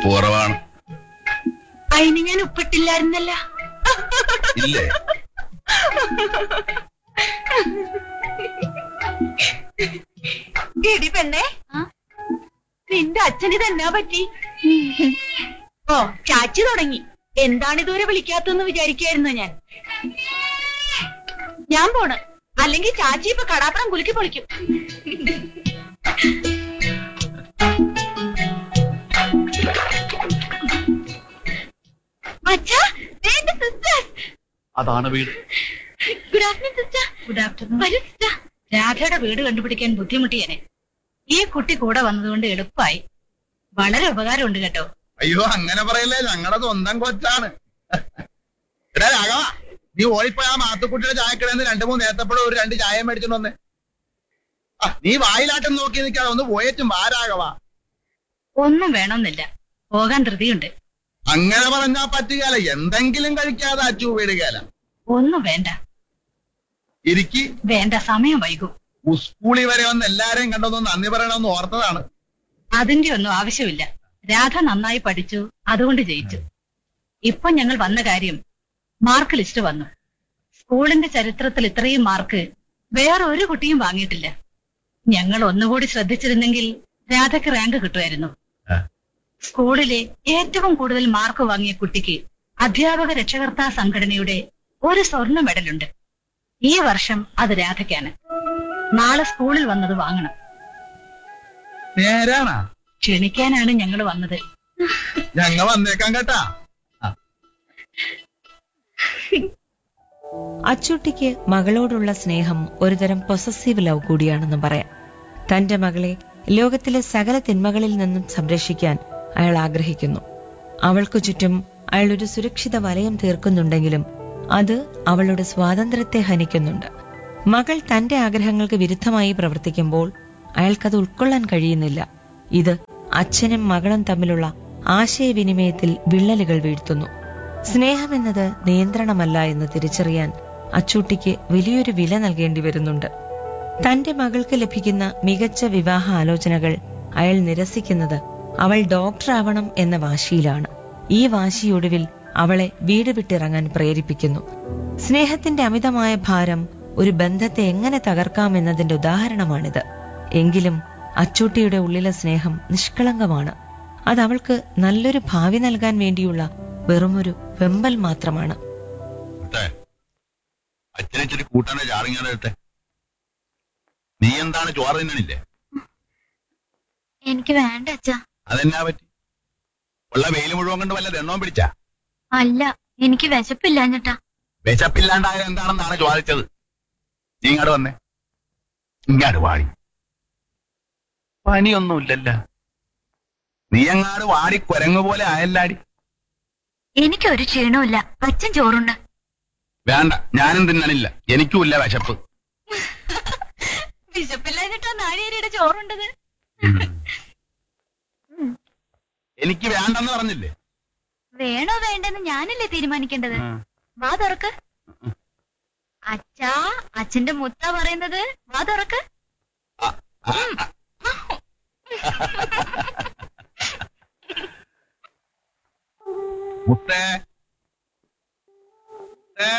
കുറവാണ് അതിന് ഞാൻ ഉപ്പിട്ടില്ലായിരുന്നല്ല ഇല്ലേ എടി പെണ്ണേ നിന്റെ അച്ഛന് ഇതെന്നാ പറ്റി ഓ ചാച്ചി തുടങ്ങി എന്താണ് ഇതുവരെ വിളിക്കാത്തെന്ന് വിചാരിക്കായിരുന്നു ഞാൻ ഞാൻ പോണ് അല്ലെങ്കിൽ ചാച്ചി ഇപ്പൊ കടാപ്പണം കുലുക്കി പൊളിക്കും അച്ഛാ എന്റെ സിസ്റ്റർ അതാണ് വീട് good afternoon sister good afternoon വരൂ സിസ്റ്റർ രാധയുടെ വീട് കണ്ടുപിടിക്കാൻ ബുദ്ധിമുട്ടിയനെ ഈ കുട്ടി കൂടെ വന്നതുകൊണ്ട് എളുപ്പമായി വളരെ ഉപകാരമുണ്ട് കേട്ടോ അയ്യോ അങ്ങനെ പറയല്ലേ ഞങ്ങളുടെ സ്വന്തം കൊച്ചാണ് എടാ രാഘവ നീ ഓടിപ്പോയി ആ മാത്തുക്കുട്ടിയുടെ ചായക്കടന്ന് രണ്ടു മൂന്ന് നേരത്തപ്പോഴും ഒരു രണ്ട് ചായ മേടിച്ചോണ്ട് വന്നേ ആ, നീ വായിലാട്ടം നോക്കി നിൽക്കാതെ ഒന്ന് പോയേറ്റും വാ രാഘവ ഒന്നും വേണമെന്നില്ല പോകാൻ ധൃതിയുണ്ട് അങ്ങനെ പറഞ്ഞാ പറ്റുകയല്ല എന്തെങ്കിലും കഴിക്കാതെ അച്ചു വീടുകയല്ല ഒന്നും വേണ്ട ഇരിക്കി വേണ്ട സമയം വൈകും സ്കൂളിൽ വരെ വന്ന് എല്ലാരെയും കണ്ടൊന്ന് നന്ദി പറയണമെന്ന് ഓർത്തതാണ് അതിന്റെ ഒന്നും ആവശ്യമില്ല രാധ നന്നായി പഠിച്ചു അതുകൊണ്ട് ജയിച്ചു ഇപ്പൊ ഞങ്ങൾ വന്ന കാര്യം മാർക്ക് ലിസ്റ്റ് വന്നു സ്കൂളിന്റെ ചരിത്രത്തിൽ ഇത്രയും മാർക്ക് വേറെ ഒരു കുട്ടിയും വാങ്ങിയിട്ടില്ല ഞങ്ങൾ ഒന്നുകൂടി ശ്രദ്ധിച്ചിരുന്നെങ്കിൽ രാധയ്ക്ക് റാങ്ക് കിട്ടുമായിരുന്നു ആ. സ്കൂളിലെ ഏറ്റവും കൂടുതൽ മാർക്ക് വാങ്ങിയ കുട്ടിക്ക് അധ്യാപക രക്ഷകർത്താ സംഘടനയുടെ ഒരു സ്വർണ്ണ മെഡലുണ്ട് ഈ വർഷം അത് രാധയ്ക്കാണ് നാളെ സ്കൂളിൽ വന്നത് വാങ്ങണം നേരാണാ ക്ഷണിക്കാനാണ് ഞങ്ങൾ വന്നത് ഞങ്ങ വന്നേക്കാം കേട്ടാ അച്ചൂട്ടിക്ക് മകളോടുള്ള സ്നേഹം ഒരുതരം പൊസസീവ് ലവ് കൂടിയാണെന്ന് പറയാം തന്റെ മകളെ ലോകത്തിലെ സകല തിന്മകളിൽ നിന്നും സംരക്ഷിക്കാൻ അയാൾ ആഗ്രഹിക്കുന്നു അവൾക്കു ചുറ്റും അയാൾ ഒരു സുരക്ഷിത വലയം തീർക്കുന്നുണ്ടെങ്കിലും അത് അവളുടെ സ്വാതന്ത്ര്യത്തെ ഹനിക്കുന്നുണ്ട് മകൾ തന്റെ ആഗ്രഹങ്ങൾക്ക് വിരുദ്ധമായി പ്രവർത്തിക്കുമ്പോൾ അയാൾക്കത് ഉൾക്കൊള്ളാൻ കഴിയുന്നില്ല ഇത് അച്ഛനും മകളും തമ്മിലുള്ള ആശയവിനിമയത്തിൽ വിള്ളലുകൾ വീഴ്ത്തുന്നു സ്നേഹമെന്നത് നിയന്ത്രണമല്ല എന്ന് തിരിച്ചറിയാൻ അച്ചൂട്ടിക്ക് വലിയൊരു വില നൽകേണ്ടി വരുന്നുണ്ട് തന്റെ മകൾക്ക് ലഭിക്കുന്ന മികച്ച വിവാഹ ആലോചനകൾ അയാൾ നിരസിക്കുന്നത് അവൾ ഡോക്ടറാവണം എന്ന വാശിയിലാണ് ഈ വാശിയൊടുവിൽ അവളെ വീട് വിട്ടിറങ്ങാൻ പ്രേരിപ്പിക്കുന്നു സ്നേഹത്തിന്റെ അമിതമായ ഭാരം ഒരു ബന്ധത്തെ എങ്ങനെ തകർക്കാമെന്നതിന്റെ ഉദാഹരണമാണിത് എങ്കിലും അച്ചൂട്ടിയുടെ ഉള്ളിലെ സ്നേഹം നിഷ്കളങ്കമാണ് അത് അവൾക്ക് നല്ലൊരു ഭാവി നൽകാൻ വേണ്ടിയുള്ള വെറുമൊരു വെമ്പൽ മാത്രമാണ് ഇട്ടെ. അച്ഛനെ ഇച്ചിരി കൂട്ടാൻ്റെ ചാറിങ്ങനെ എടുത്തെ നീ എന്താണ് ചോറ് തിന്നണില്ലേ എനിക്ക് വേണ്ട അച്ഛാ അതെന്നാ പറ്റി ഉള്ള വെയിൽ മുഴുവൻ കൊണ്ട് വല്ല എണ്ണവും പിടിച്ചാ അല്ല എനിക്ക് വിശപ്പില്ലാഞ്ഞിട്ടാ വിശപ്പില്ലാണ്ടായ എന്താണെന്നാണ് ചോദിച്ചത് നീ ഇങ്ങോട്ട് വന്നേ ഇങ്ങോട്ട് വാടി പനിയൊന്നുമില്ലല്ല നീ അങ്ങാട് വാടി കുരങ്ങ് പോലെ ആയല്ലാടി എനിക്കൊരു ക്ഷീണമില്ല അച്ഛൻ ചോറുണ്ട് വേണ്ട ഞാനും തിന്നണില്ല എനിക്കുമില്ല വിശപ്പ് വിശപ്പില്ലാഞ്ഞിട്ടാ നാഴിയേരിയുടെ ചോറുണ്ടത് എനിക്ക് വേണ്ടെന്ന് പറഞ്ഞില്ലേ വേണോ വേണ്ടെന്ന് ഞാനല്ലേ തീരുമാനിക്കേണ്ടത് വാ തുറക്ക് അച്ഛാ അച്ഛന്റെ മുത്ത പറയുന്നത് വാ തുറക്ക് മുത്തേ മുത്തേ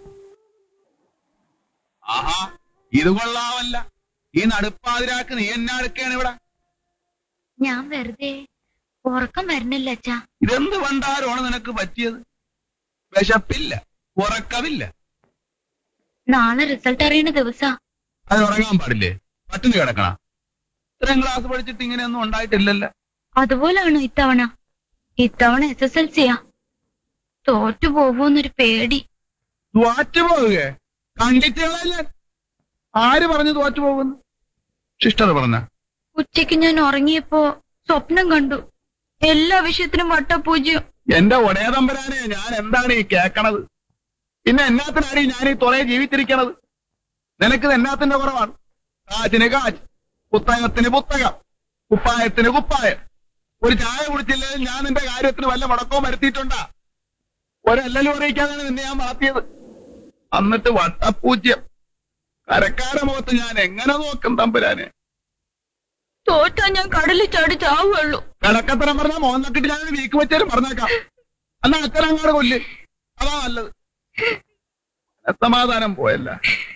ആഹാ ഇത് കൊള്ളാവല്ല ഈ നടുപ്പാതിരാക്ക് നീ എന്നാ എടുക്കാണ് ഇവിടെ ഞാൻ വെറുതെ ഉറക്കം വരുന്നില്ല അച്ഛാ ഇതെന്ത് പണ്ടാരമാണ് നിനക്ക് പറ്റിയത് വിശപ്പില്ല ഉറക്കമില്ല നാളെ റിസൾട്ട് അറിയണ ദിവസാ അത് ഉറങ്ങാൻ പാടില്ലേ പട്ടിണി കിടക്കണ ഇത്രയും ക്ലാസ് പഠിച്ചിട്ട് ഇങ്ങനെയൊന്നും ഉണ്ടായിട്ടില്ലല്ലോ അതുപോലാണ് ഇത്തവണ ഇത്തവണ എസ് എസ് എൽ സിയാ തോറ്റു പോവോന്നൊരു പേടി തോറ്റു പോവുകയെ കണ്ടിട്ടുള്ള ഞാൻ ആര് പറഞ്ഞു തോറ്റു പോകുന്നു ശിഷ്ടത പറഞ്ഞ ഉച്ചയ്ക്ക് ഞാൻ ഉറങ്ങിയപ്പോ സ്വപ്നം കണ്ടു എല്ലാ വിഷയത്തിനും വട്ടപൂജ്യം എന്റെ ഒടേ തമ്പരാനെ ഞാൻ എന്താണ് ഈ കേക്കണത് പിന്നെ എന്നാത്തിനാണ് ഈ ഞാൻ ഈ തുറയെ ജീവിച്ചിരിക്കണത് നിനക്ക് എന്നാത്തിന്റെ കുറവാണ് കാച്ചിന് കാച്ച് പുസ്തകത്തിന് പുസ്തകം കുപ്പായത്തിന് കുപ്പായം ഒരു ചായ കുടിച്ചില്ലെങ്കിൽ ഞാൻ നിന്റെ കാര്യത്തിന് വല്ല മുടക്കവും വരുത്തിയിട്ടുണ്ടാ ഒരെല്ലലും അറിയിക്കാതാണ് നിന്നെ ഞാൻ വളർത്തിയത് എന്നിട്ട് വട്ടപ്പൂജ്യം കരക്കാര മുഖത്ത് ഞാൻ എങ്ങനെ നോക്കും തമ്പുരാനെ തോറ്റാ ഞാൻ കടലിൽ ചാടി ചാവുള്ളൂ കിടക്കത്തരം പറഞ്ഞാൽ മോഹൻ നക്കിട്ട് ഞാൻ വീക്ക് വെച്ചാലും പറഞ്ഞേക്കാം എന്നാ അച്ഛൻ അങ്ങോട്ട് കൊല്ല് അതാ നല്ലത് സമാധാനം പോയല്ല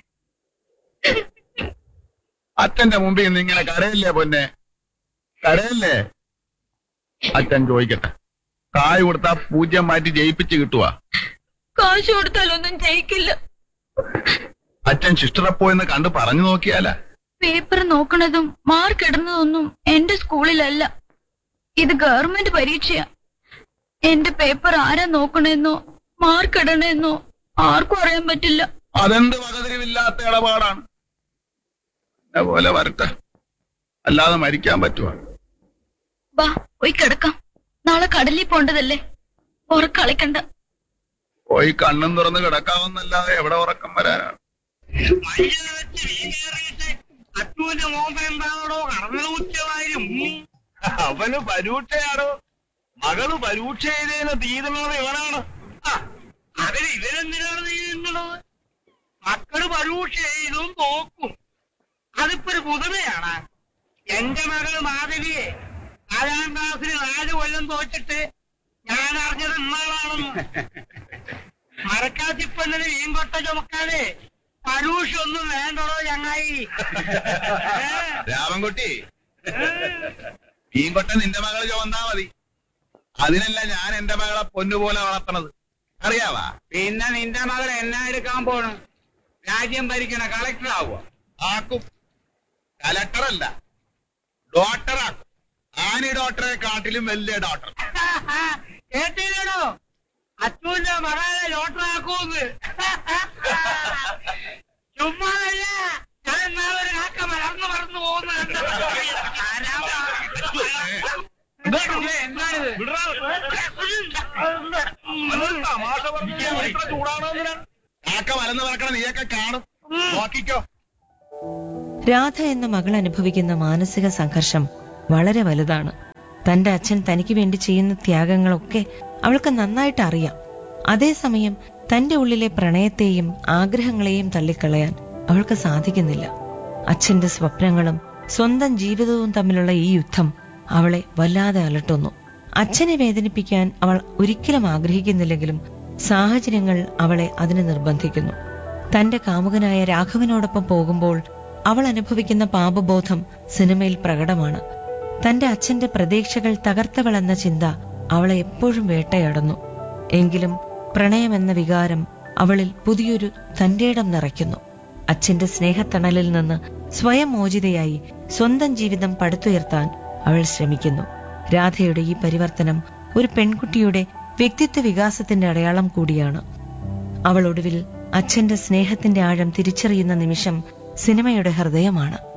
അച്ഛന്റെ മുമ്പിൽ നിന്ന് ഇങ്ങനെ കരയല്ലേ പൊന്നെ കരയല്ലേ അച്ഛൻ ചോദിക്കട്ടെ കായ് കൊടുത്താ പൂജ്യം മാറ്റി ജയിപ്പിച്ച് കിട്ടുവാ കാശ് കൊടുത്താലൊന്നും ജയിക്കില്ല അച്ഛൻ സിസ്റ്ററെ പോയെന്ന് കണ്ട് പറഞ്ഞു നോക്കിയാലാ പേപ്പർ നോക്കണതും മാർക്ക് ഇടുന്നതൊന്നും എന്റെ സ്കൂളിലല്ല ഇത് ഗവൺമെന്റ് പരീക്ഷയാ എന്റെ പേപ്പർ ആരാ നോക്കണെന്നോ മാർക്ക് ഇടണെന്നോ ആർക്കും അറിയാൻ പറ്റില്ല അതെന്ത് വകതിരിവില്ലാത്ത ഇടപാടാണ് എന്നെ പോലെ വരട്ടെ അല്ലാതെ മരിക്കാൻ പറ്റുവാ ബാ പോയി കിടക്കാം നാളെ കടലിൽ പോണ്ടതല്ലേ ഉറക്കളിക്കണ്ട പോയി കണ്ണും തുറന്ന് കിടക്കാമെന്നല്ലാതെ എവിടെ ഉറക്കം വരാനാണ് അച്ഛന്റെ മോമ്പ എന്താണോ കടന്നു ഉച്ചവായും അവന് പരീക്ഷയാണോ മകള് പരീക്ഷ എഴുതിയതിന് തീരുന്നത് ഇവനാണ് ആ, അതിന് ഇവരെന്തിനാണ് ചെയ്യുന്നത് മക്കള് പരീക്ഷ എഴുതും നോക്കും അതിപ്പോ ഒരു പുതുമയാണ് എന്റെ മകള് മാധവിയെ നാലാം ക്ലാസ്സിൽ നാല് കൊല്ലം തോച്ചിട്ട് ഞാൻ അറിഞ്ഞത് ഇന്നാളാണെന്ന് മരക്കാത്തിപ്പന്നിന് വീങ്കൊട്ട ചുമക്കാതെ പരൂഷ ഒന്നും വേണ്ടടോ ചങ്ങായി ഏ? രാമൻകുട്ടി മീൻകൊട്ട നിന്റെ മകള് ചുവന്നാ മതി അതിനല്ല ഞാൻ എന്റെ മകളെ പൊന്നുപോലെ വളർത്തണത് അറിയാവാ പിന്നെ നിന്റെ മകൾ എന്നാ എടുക്കാൻ പോണ് രാജ്യം ഭരിക്കണ കളക്ടർ ആവുക ആക്കും കലക്ടറല്ല ഡോക്ടറാക്കും ആനി ഡോക്ടറെ കാട്ടിലും വലിയ ഡോക്ടർ കേട്ടില്ലടോ അച്ഛന്റെ മകളെ ലോട്ടറാക്കൂന്ന് ചുമ്മാതല്ല ഞാൻ എന്നാളെ ഒരു കാക്ക മലർന്നു മറന്നു പോകുന്ന എന്താണിത് കാക്ക വലന്ന് പറക്കണ നീയൊക്കെ കാണും നോക്കിക്കോ രാധ എന്ന മകൾ അനുഭവിക്കുന്ന മാനസിക സംഘർഷം വളരെ വലുതാണ് തന്റെ അച്ഛൻ തനിക്ക് വേണ്ടി ചെയ്യുന്ന ത്യാഗങ്ങളൊക്കെ അവൾക്ക് നന്നായിട്ട് അറിയാം അതേസമയം തന്റെ ഉള്ളിലെ പ്രണയത്തെയും ആഗ്രഹങ്ങളെയും തള്ളിക്കളയാൻ അവൾക്ക് സാധിക്കുന്നില്ല അച്ഛന്റെ സ്വപ്നങ്ങളും സ്വന്തം ജീവിതവും തമ്മിലുള്ള ഈ യുദ്ധം അവളെ വല്ലാതെ അലട്ടുന്നു അച്ഛനെ വേദനിപ്പിക്കാൻ അവൾ ഒരിക്കലും ആഗ്രഹിക്കുന്നില്ലെങ്കിലും സാഹചര്യങ്ങൾ അവളെ അതിന് നിർബന്ധിക്കുന്നു തന്റെ കാമുകനായ രാഘവനോടൊപ്പം പോകുമ്പോൾ അവൾ അനുഭവിക്കുന്ന പാപബോധം സിനിമയിൽ പ്രകടമാണ് തന്റെ അച്ഛന്റെ പ്രതീക്ഷകൾ തകർത്തവളെന്ന ചിന്ത അവളെ എപ്പോഴും വേട്ടയാടുന്നു എങ്കിലും പ്രണയമെന്ന വികാരം അവളിൽ പുതിയൊരു തന്റേടം നിറയ്ക്കുന്നു അച്ഛന്റെ സ്നേഹത്തണലിൽ നിന്ന് സ്വയം മോചിതയായി സ്വന്തം ജീവിതം പടുത്തുയർത്താൻ അവൾ ശ്രമിക്കുന്നു രാധയുടെ ഈ പരിവർത്തനം ഒരു പെൺകുട്ടിയുടെ വ്യക്തിത്വ വികാസത്തിന്റെ അടയാളം കൂടിയാണ് അവൾ ഒടുവിൽ അച്ഛന്റെ സ്നേഹത്തിന്റെ ആഴം തിരിച്ചറിയുന്ന നിമിഷം സിനിമയുടെ ഹൃദയമാണ്